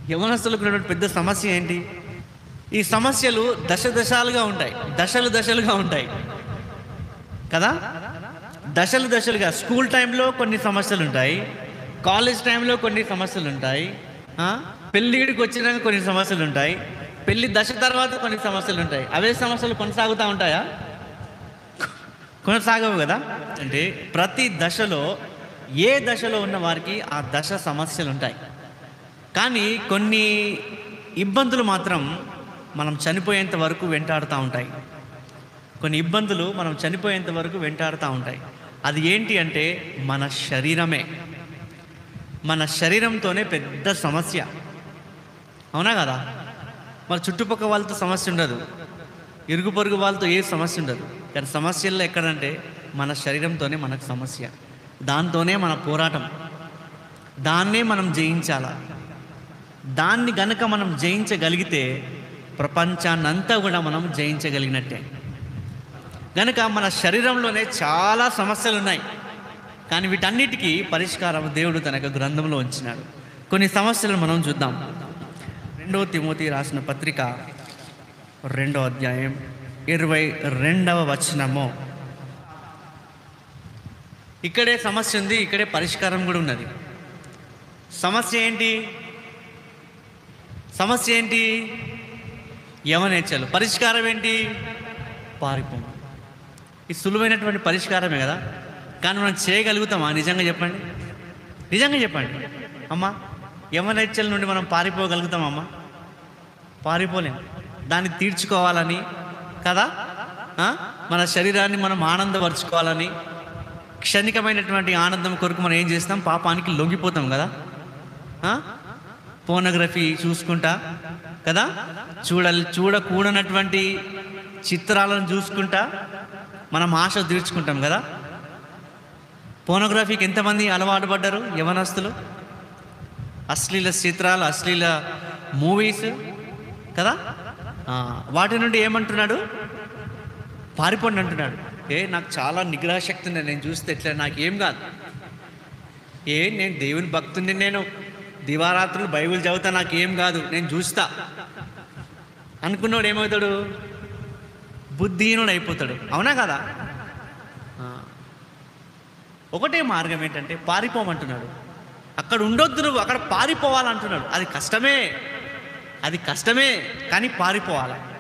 యవనస్తులకు ఉన్నటువంటి పెద్ద సమస్య ఏంటి ఈ సమస్యలు దశ దశాలుగా ఉంటాయి దశలు దశలుగా ఉంటాయి కదా దశలు దశలుగా స్కూల్ టైంలో కొన్ని సమస్యలు ఉంటాయి కాలేజ్ టైంలో కొన్ని సమస్యలు ఉంటాయి ఆ? పెళ్ళిడికి వచ్చినాక కొన్ని సమస్యలు ఉంటాయి పెళ్లి దశ తర్వాత కొన్ని సమస్యలు ఉంటాయి అవే సమస్యలు కొనసాగుతూ ఉంటాయా కొనసాగవు కదా అంటే ప్రతి దశలో ఏ దశలో ఉన్న వారికి ఆ దశ సమస్యలు ఉంటాయి కానీ కొన్ని ఇబ్బందులు మాత్రం మనం చనిపోయేంత వరకు వెంటాడుతూ ఉంటాయి కొన్ని ఇబ్బందులు మనం చనిపోయేంత వరకు వెంటాడుతూ ఉంటాయి అది ఏంటి అంటే మన శరీరమే మన శరీరంతోనే పెద్ద సమస్య అవునా కదా మన చుట్టుపక్కల వాళ్ళతో సమస్య ఉండదు ఇరుగు పొరుగు వాళ్ళతో ఏ సమస్య ఉండదు కానీ సమస్యల్లో ఎక్కడంటే మన శరీరంతోనే మనకు సమస్య దాంతోనే మన పోరాటం దాన్నే మనం జయించాలా దాన్ని గనక మనం జయించగలిగితే ప్రపంచాన్నంతా కూడా మనం జయించగలిగినట్టే గనక మన శరీరంలోనే చాలా సమస్యలు ఉన్నాయి కానీ వీటన్నిటికీ పరిష్కారం దేవుడు తన యొక్క గ్రంథంలో ఉంచినాడు కొన్ని సమస్యలను మనం చూద్దాం రెండవ తిమోతి రాసిన పత్రిక రెండో అధ్యాయం ఇరవై రెండవ వచనము ఇక్కడే సమస్య ఉంది ఇక్కడే పరిష్కారం కూడా ఉన్నది సమస్య ఏంటి సమస్య ఏంటి యవనేచ్ఛలు పరిష్కారం ఏంటి పారిపోము ఇది సులువైనటువంటి పరిష్కారమే కదా కానీ మనం చేయగలుగుతామా నిజంగా చెప్పండి నిజంగా చెప్పండి అమ్మా యమనేచ్ఛల నుండి మనం పారిపోగలుగుతామా అమ్మా పారిపోలేం దాన్ని తీర్చుకోవాలని కదా ఆ? మన శరీరాన్ని మనం ఆనందపరుచుకోవాలని క్షణికమైనటువంటి ఆనందం కొరకు మనం ఏం చేస్తాం పాపానికి లొంగిపోతాం కదా పోనోగ్రఫీ చూసుకుంటా కదా చూడ చూడకూడనటువంటి చిత్రాలను చూసుకుంటా మనం ఆశ తీర్చుకుంటాం కదా పోనోగ్రఫీకి ఎంతమంది అలవాటు పడ్డారు యవనస్తులు అశ్లీల చిత్రాలు అశ్లీల మూవీస్ కదా ఆ, వాటి నుండి ఏమంటున్నాడు పారిపోండి అంటున్నాడు ఏ నాకు చాలా నిగ్రహ శక్తి ఉంది నేను చూస్తే ఎట్లా నాకు ఏం కాదు ఏ నేను దేవుని భక్తుని నేను దివారాత్రులు బైబిల్ చదువుతా నాకు ఏం కాదు నేను చూస్తా అనుకున్నవాడు ఏమవుతాడు బుద్ధిహీనుడు అయిపోతాడు అవునా కదా ఆ. ఒకటే మార్గం ఏంటంటే పారిపోమంటున్నాడు అక్కడ ఉండొద్దు నువ్వు అక్కడ పారిపోవాలంటున్నాడు అది కష్టమే అది కష్టమే కానీ పారిపోవాలి